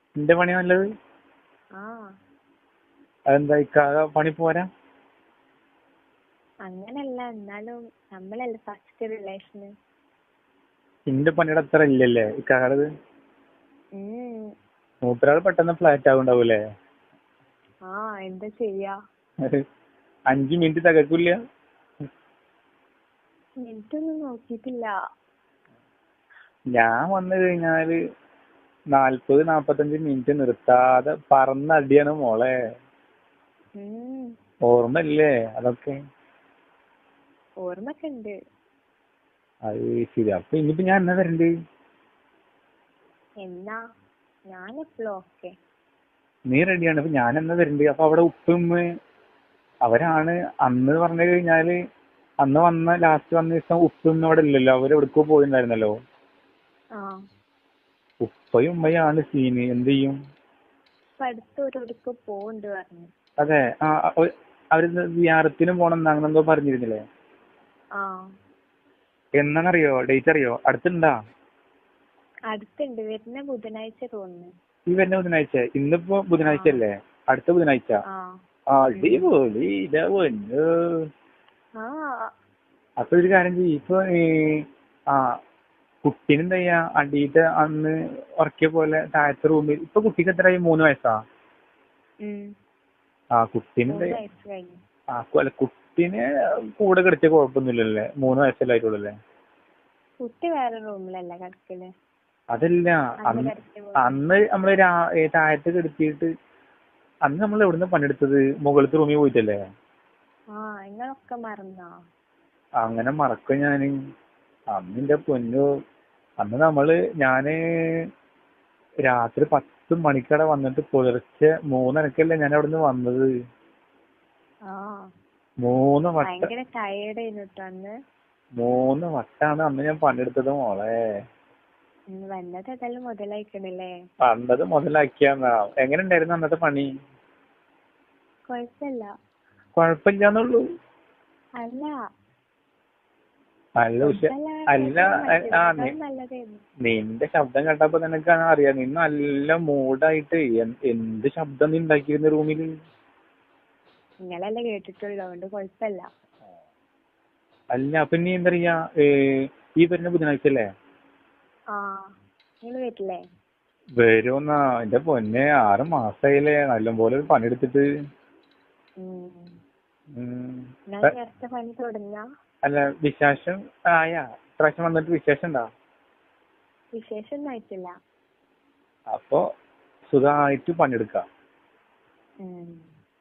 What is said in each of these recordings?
നിന്റെ പണി നല്ലത് ആ അതെന്താ ഇക്കാക പണി പോരാ അങ്ങനല്ല എന്നാലും നമ്മളല്ലേ ഫസ്റ്റ് റിലേഷന് നിന്റെ പണിയുടെ അത്ര ഇല്ലല്ലേ ഇക്കാകടത് ഉം മൂപ്പരാൾ പെട്ടെന്ന് ഫ്ലാറ്റ് ആവുണ്ടാവൂലേ ആ എന്താ ചെയ്യാ അഞ്ചു മിനിറ്റ് തികക്കില്ല മിനിറ്റ് ഒന്നും നോക്കിയിട്ടില്ല ഞാൻ വന്നു കഴിഞ്ഞാല് നാല്പത് നാപ്പത്തഞ്ച് മിനിറ്റ് നിർത്താതെ പറന്നടിയാണ് മോളെ ഉം ഓർമ്മയില്ലേ അതൊക്കെ ഓർമ്മൊക്കെ ഉണ്ട് അത് ശരി അപ്പൊ ഇനിയിപ്പോ ഞാൻ എന്നാ വരണ്ട് എന്നാ ഞാനെപ്പോഴും ഓക്കെ നീ റെഡിയാണ് അപ്പൊ ഞാൻ എന്നാ വരണ്ട് അപ്പൊ അവിടെ ഉപ്പും അവരാണ് അന്ന് പറഞ്ഞു കഴിഞ്ഞാല് അന്ന് വന്ന ലാസ്റ്റ് വന്ന ദിവസം ഉപ്പും അവിടെ ഇല്ലല്ലോ അവര് എവിടേക്കോ പോയിട്ടുണ്ടായിരുന്നല്ലോ ആ ഉപ്പയും ഉമ്മയാണ് സീന് എന്ത് ചെയ്യും ഇപ്പൊ അടുത്ത് ഒരിടക്ക് പോവുണ്ട് പറഞ്ഞു അതെ ആ ഒ- അവര് വിയാറത്തിന് പോണം അങ്ങനെ എന്തോ പറഞ്ഞിരുന്നില്ലേ ആ എന്നാന്നറിയോ ഡേറ്റ് അറിയോ അടുത്തുണ്ടാ അടുത്തുണ്ട് വരുന്ന ബുധനാഴ്ച തോന്നുന്നു ഈ വരുന്ന ബുധനാഴ്ച ഇന്നിപ്പോ ബുധനാഴ്ച അല്ലേ അടുത്ത ബുധനാഴ്ച ആ ആ അടിപൊളി ഇതാ പൊന്നു ആ അപ്പൊ ഒരു കാര്യം ചെയ്യ് ഇപ്പൊ ഈ ആ കുട്ടീനെ എന്താ ചെയ്യാ അടിയിട്ട് അന്ന് ഉറക്കിയ പോലെ താഴത്തെ റൂമിൽ ഇപ്പൊ കുട്ടിക്ക് എത്രയായി മൂന്ന് വയസ്സാ ഉം ആ കുട്ടീനെ മൂന്ന് എന്താ ചെയ്യാ? വയസ്സ് കഴിഞ്ഞു ആ കു- അല്ല കുട്ടീനെ കൂടെ കിടത്തിയ കുഴപ്പമൊന്നുമില്ലല്ലേ മൂന്ന് വയസ്സല്ലേ ആയിട്ടുള്ളൂ അല്ലേ കുട്ടി വേറെ റൂമിലല്ല കിടക്കല് അതല്ല അന്ന് അന്ന് കിടത്തിയ പോലെ. അന്ന് നമ്മള് രാ ഏ, താഴത്ത് കിടത്തിയിട്ട് അന്ന് നമ്മൾ എവിടുന്ന് പണിയെടുത്തത് മുകളിലത്തെ റൂമിൽ പോയിട്ടല്ലേ ആ നിങ്ങളൊക്കെ മറന്നോ അങ്ങനെ മറക്കും ഞാന് അന്ന് എന്റെ പൊന്നു അന്ന് നമ്മള് ഞാന് രാത്രി പത്ത് മണിക്കടെ വന്നിട്ട് പുലർച്ചെ മൂന്നരക്കല്ലേ ഞാൻ അവിടുന്ന് വന്നത് ആ മൂന്ന് വട്ടം ഭയങ്കര ടയേർഡ് ആയിരുന്നു കേട്ടോ അന്ന് മൂന്ന് വട്ടാണ് അന്ന് ഞാൻ പണിയെടുത്തത് മോളെ ഉം, വന്നത് ഏതായാലും മുതലായിക്കണില്ലേ വന്നത് മുതലാക്കിയാന്നാ എങ്ങനെ ഉണ്ടായിരുന്നു അന്നത്തെ പണി കൊഴപ്പല്ല കുഴപ്പമില്ലാന്നുള്ളൂ അല്ല അല്ല പക്ഷെ അല്ല ആ നി- നല്ലതായിരുന്നു നിന്റെ ശബ്ദം കേട്ടപ്പോ നിനക്ക് അറിയാം നീ നല്ല മൂഡായിട്ട് എൻ- എന്ത് ശബ്ദം നീ ഉണ്ടാക്കിയിരുന്ന റൂമില് നിങ്ങളല്ലേ കേട്ടിട്ടുള്ളൂ അതുകൊണ്ട് കൊഴപ്പല്ല അല്ല അപ്പൊ നീ എന്താ പറയാ ഏ, ഈ വരുന്ന ബുധനാഴ്ച അല്ലേ ആ നിങ്ങൾ വരില്ലേ വരുമെന്നാ എന്റെ പൊന്നെ ആറ് മാസായില്ലേ നല്ലപോലെ പണിയെടുത്തിട്ട് ഉം. ഉം. നിങ്ങൾ പ- നേരത്തെ പണി തുടങ്ങാ അല്ല വിശേഷം ആയ ഇപ്രാവശ്യം വന്നിട്ട് വിശേഷം ഉണ്ടാ വിശേഷം ഒന്നും ആയിട്ടില്ല അപ്പൊ സുഖമായിട്ട് പണിയെടുക്കാം ഉം.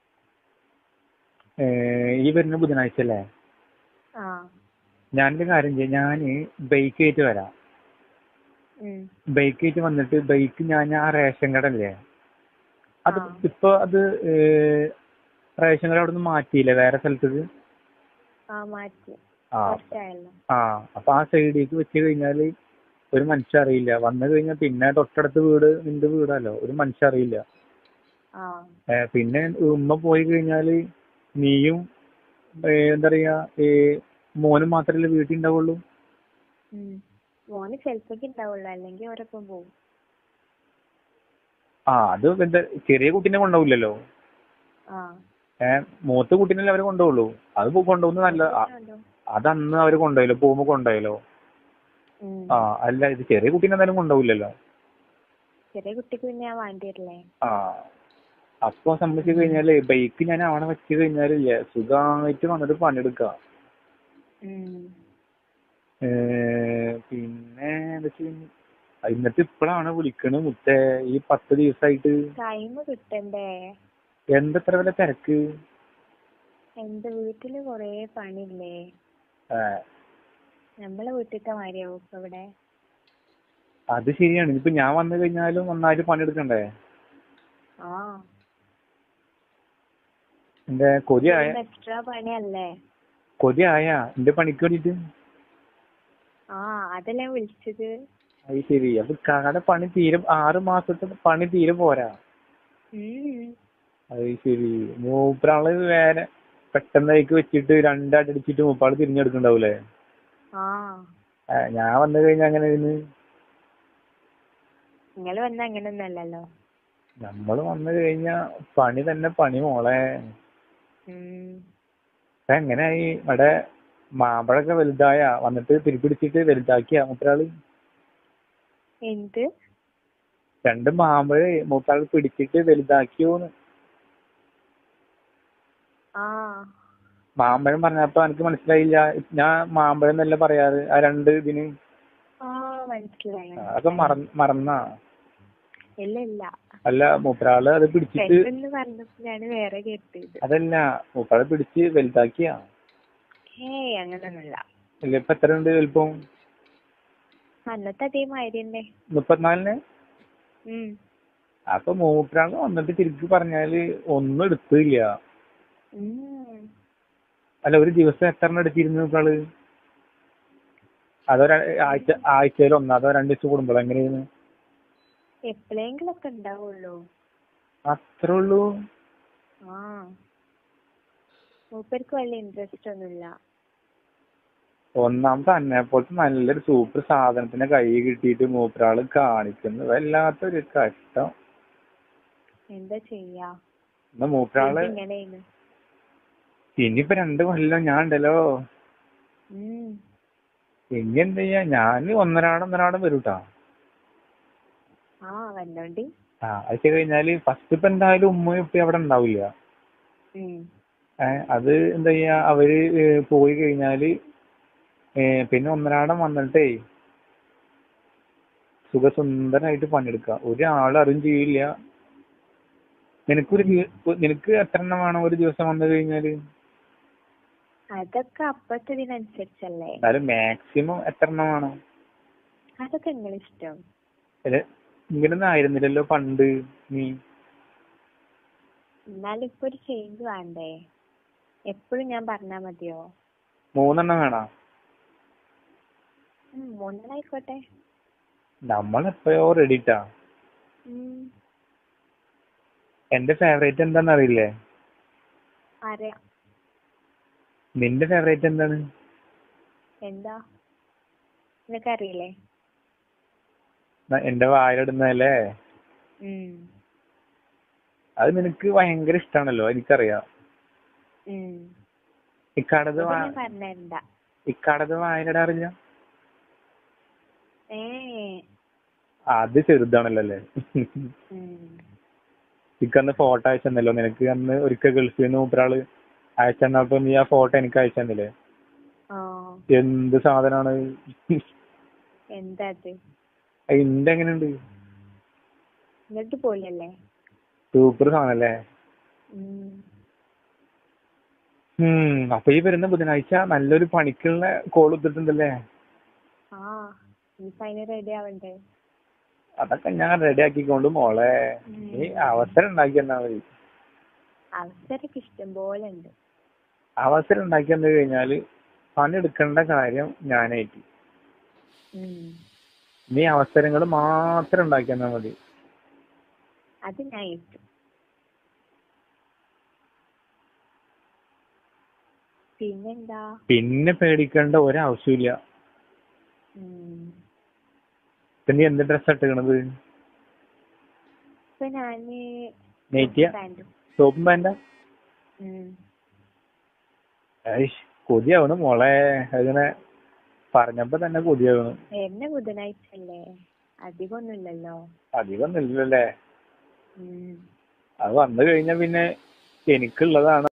ഏ, ഈ വരുന്ന ബുധനാഴ്ച അല്ലേ ആ ഞാനൊരു കാര്യം ചെയ്യാം ഞാന് ബൈക്ക് ആയിട്ട് വരാം ഉം. ബൈക്ക് ആയിട്ട് വന്നിട്ട് ബൈക്ക് ഞാൻ ആ റേഷൻ കട അല്ലേ അത് ആ. ഇപ്പൊ അത് ഏ, റേഷൻ കട അവിടെ നിന്ന് മാറ്റിയില്ലേ വേറെ സ്ഥലത്തേക്ക് ആ മാറ്റി ആ കുറച്ചായല്ലോ ആ അപ്പൊ ആ സൈഡിലേക്ക് വെച്ച് കഴിഞ്ഞാല് ഒരു മനുഷ്യ അറിയില്ല വന്നു കഴിഞ്ഞാൽ പിന്നെ തൊട്ടടുത്ത വീട് നിന്റെ വീടല്ലോ ഒരു മനുഷ്യ അറിയില്ല ആ ഏ, പിന്നെ ഉമ്മ പോയി കഴിഞ്ഞാല് നീയും ഏ, എന്താ പറയാ ഏ, മോനും മാത്രല്ലേ വീട്ടിൽ ഉണ്ടാവുള്ളൂ ഉം. മോന് ചെലപ്പൊക്കെ ഉണ്ടാവുള്ളൂ അല്ലെങ്കിൽ ഓരൊപ്പം പോകും ആ അത് എന്താ ചെറിയ കുട്ടീനെ കൊണ്ടുപോകില്ലല്ലോ ആ ഏഹ് മൂത്ത കുട്ടീനല്ലേ അവര് കൊണ്ടുപോകുള്ളൂ അത് പോ- കൊണ്ടുപോകുന്നത് നല്ല ആ- അത് അന്ന് അവര് കൊണ്ടുപോയല്ലോ പോകുമ്പോ കൊണ്ടുപോയല്ലോ ഉം. ആ അല്ല ഇത് ചെറിയ കുട്ടീനെ എന്തായാലും കൊണ്ടുപോകില്ലല്ലോ ചെറിയ കുട്ടിക്ക് പിന്നെ ഞാൻ വേണ്ടി വരില്ലേ ആ അപ്പൊ സംബന്ധിച്ച് കഴിഞ്ഞാല് ബൈക്ക് ഞാൻ അവിടെ വെച്ച് കഴിഞ്ഞാലില്ലേ സുഖമായിട്ട് വന്നിട്ട് പണിയെടുക്കാം ഉം. ഏഹ് പിന്നെ എന്താ വെച്ച് കഴിഞ്ഞാ എന്നിട്ട് ഇപ്പഴാണ് വിളിക്കണത് മുത്തേ ഈ പത്ത് ദിവസായിട്ട് ടൈം കിട്ടണ്ടേ എന്തത്ര വല്ല തിരക്ക് എന്റെ വീട്ടില് കൊറേ പണിയില്ലേ ഏ, നമ്മളെ വീട്ടിലത്തെ മാതിരിയാവും ഇപ്പൊ ഇവിടെ അത് ശരിയാണ് ഇനിയിപ്പോ ഞാൻ വന്നു കഴിഞ്ഞാലും നന്നായിട്ട് പണിയെടുക്കണ്ടേ ആ എന്റെ കൊതിയായ എക്സ്ട്രാ പണിയല്ലേ കൊതിയായ എന്റെ പണിക്ക് വേണ്ടിട്ട് ആ അതല്ലേ ഞാൻ വിളിച്ചത് അത് ശരി അപ്പൊ കട പണി തീരെ ആറ് മാസത്തെ പണി തീരെ പോരാ ഉം. അത് ശരി മൂപ്പരാള് വേറെ പെട്ടെന്നേക്ക് വെച്ചിട്ട് രണ്ടടിച്ചിട്ട് മൂപ്പാള് തിരിഞ്ഞെടുക്കണ്ടാവൂലേ ആ ആ, ഞാൻ വന്നു കഴിഞ്ഞാ അങ്ങനെ ഇരുന്ന് നിങ്ങള് വന്ന അങ്ങനൊന്നും അല്ലല്ലോ നമ്മള് വന്നു കഴിഞ്ഞാ പണി തന്നെ പണി മോളെ ഉം. ഇപ്പൊ എങ്ങനെയായി ഇവിടെ മാമ്പഴൊക്കെ വലുതായ വന്നിട്ട് തിരിപ്പിടിച്ചിട്ട് വലുതാക്കിയ മൂപ്പരാള് എന്ത് രണ്ട് മാമ്പഴേ മൂപ്പരാള് പിടിച്ചിട്ട് വലുതാക്കിയോന്ന് ആ മാമ്പഴം പറഞ്ഞപ്പോ എനിക്ക് മനസ്സിലായില്ല ഞാൻ മാമ്പഴം എന്നല്ല പറയാറ് ആ രണ്ട് ഇതിന് ആ മനസ്സിലായി അതൊക്കെ മറ- മറന്നാ ഇല്ല ഇല്ല അല്ല മൂപ്പരാള് അത് പിടിച്ചിട്ട് പെട്ടെന്ന് പറഞ്ഞപ്പോഴാണ് വേറെ കേട്ടത് അതല്ല മൂപ്പരാള് പിടിച്ച് വലുതാക്കിയ ഏയ് അങ്ങനൊന്നുമില്ല ഇല്ല ഇപ്പൊ എത്ര ഉണ്ട് വലുപ്പം അന്നത്തെ അതേ മാതിരി തന്നെ മുപ്പത്തിനാലിന് ഉം. അപ്പൊ മൂപ്പരാള് വന്നിട്ട് തിരിച്ചു പറഞ്ഞാല് ഒന്നും എടുത്തില്ല ഉം. അല്ല ഒരു ദിവസം എത്ര എണ്ണം എടുത്തിരുന്നു മൂപ്പരാള് അതോ ര- ആഴ്ച ആഴ്ചയിൽ ഒന്നോ അതോ രണ്ടു ദിവസം കൂടുമ്പോഴോ എങ്ങനെയായിരുന്നു എപ്പോഴെങ്കിലൊക്കെ ഉണ്ടാവുള്ളൂ അത്രേ ഉള്ളൂ ആ മൂപ്പർക്ക് വലിയ ഇൻട്രസ്റ്റ് ഒന്നുമില്ല ഒന്നാമത്തെ അന്നെ പോലത്തെ നല്ലൊരു സൂപ്പർ സാധനത്തിന്റെ കൈ കിട്ടിയിട്ട് മൂപ്പരാള് കാണിക്കുന്നു വല്ലാത്തൊരു കഷ്ടം എന്താ ചെയ്യാ എന്നാ മൂപ്പരാള് ഇങ്ങനെയാണ് ഇനിയിപ്പോ രണ്ട് കൊല്ലം ഞാൻ ഉണ്ടല്ലോ ഉം. ഇനി എന്ത് ചെയ്യാ ഞാൻ ഒന്നരാടം ഒന്നരാടം വരൂട്ടാ ആ വന്നോണ്ടി ആ അത് കഴിഞ്ഞാല് ഫസ്റ്റ് ഇപ്പൊ എന്തായാലും ഉമ്മയും ഉപ്പയും അവിടെ ഉണ്ടാവില്ല ഉം. ഏഹ് അത് എന്താ ചെയ്യാ അവര് ഏഹ് പോയി കഴിഞ്ഞാല് ഏഹ് പിന്നെ ഒന്നരാടം വന്നിട്ടേ സുഖസുന്ദരായിട്ട് പണിയെടുക്കാം ഒരാളും അറിയും ചെയ്യില്ല നിനക്കൊരു ദിവ- നിനക്ക് എത്ര എണ്ണം വേണം ഒരു ദിവസം വന്നു കഴിഞ്ഞാല് അതൊക്കെ അപ്പത്തെ ഇതിനനുസരിച്ചല്ലേ എന്നാലും മാക്സിമം എത്ര എണ്ണം വേണം അതൊക്കെ നിങ്ങളിഷ്ടം അല്ലെ ഇങ്ങനൊന്നും ആയിരുന്നില്ലല്ലോ പണ്ട് നീ എന്നാലും ഇപ്പൊ ഒരു ചേഞ്ച് വേണ്ടേ എപ്പോഴും ഞാൻ പറഞ്ഞാ മതിയോ മൂന്നെണ്ണം വേണം ഉം, മൂന്നെണ്ണായിക്കോട്ടെ നമ്മളെപ്പോഴോ റെഡിട്ടാ ഉം. എന്റെ ഫേവറേറ്റ് എന്താന്ന് അറിയില്ലേ അറിയാം നിന്റെ ഫേവറേറ്റ് എന്താണ് എന്താ നിനക്കറിയില്ലേ ന- എന്റെ വായിലിടുന്നതല്ലേ ഉം. അത് നിനക്ക് ഭയങ്കര ഇഷ്ടാണല്ലോ എനിക്കറിയാം ഉം. ഇക്കാടത് അത് വാ- ഞാൻ പറഞ്ഞിരണ്ട ഇക്കാടത് വായിലിടാറില്ല ഏ അത് ചെറുതാണല്ലോ അല്ലേ ഉം. ഇക്കന്ന് ഫോട്ടോ അയച്ചെന്നല്ലോ നിനക്ക് അന്ന് ഒരിക്കൽ ഗൾഫിൽ നിന്ന് മൂപ്പരാള് അയച്ചെന്നപ്പോ നീ ആ ഫോട്ടോ എനിക്ക് അയച്ചെന്നില്ലേ ആ എന്ത് സാധനാണ് എന്താ അത് ഇന്റെ എങ്ങനെയുണ്ട് എന്നിട്ട് പോലല്ലേ സൂപ്പർ സാധനല്ലേ ഉം. ഉം അപ്പൊ ഈ വരുന്ന ബുധനാഴ്ച നല്ലൊരു പണിക്കുള്ള കോൾ ഇട്ടിട്ടുണ്ടല്ലേ ആ ഇനിയിപ്പൊ അതിന് റെഡി ആവണ്ടേ അതൊക്കെ ഞാൻ റെഡി ആക്കിക്കൊണ്ട് മോളെ ഉം. നീ അവസരം ഉണ്ടാക്കി തന്നാ മതി അവസരൊക്കെ ഇഷ്ടം പോലെ ഉണ്ട് അവസരം ഉണ്ടാക്കി തന്നു കഴിഞ്ഞാല് പണിയെടുക്കേണ്ട കാര്യം ഞാനായിട്ട് ഉം. നീ അവസരങ്ങൾ മാത്രം ഉണ്ടാക്കി തന്നാ മതി അത് ഞാൻ ഏറ്റു പിന്നെന്താ പിന്നെ പേടിക്കേണ്ട ഒരാവശ്യമില്ല ഉം. ഇപ്പൊ നീ എന്ത് ഡ്രസ് ഇട്ടിക്കണത് ഇപ്പൊ ഞാന് നെയ്റ്റിയ പാന്റും ടോപ്പും പാൻറ്റാ ഉം. ഐഷ് കൊതിയാവണ് മോളെ അങ്ങനെ പറഞ്ഞപ്പോ തന്നെ കൊതിയാവണ് വരുന്ന ബുധനാഴ്ച അല്ലേ അധികമൊന്നുമില്ലല്ലോ അധികം ഇല്ലല്ലേ ഉം. അത് വന്നു കഴിഞ്ഞാ പിന്നെ എനിക്കുള്ളതാണ്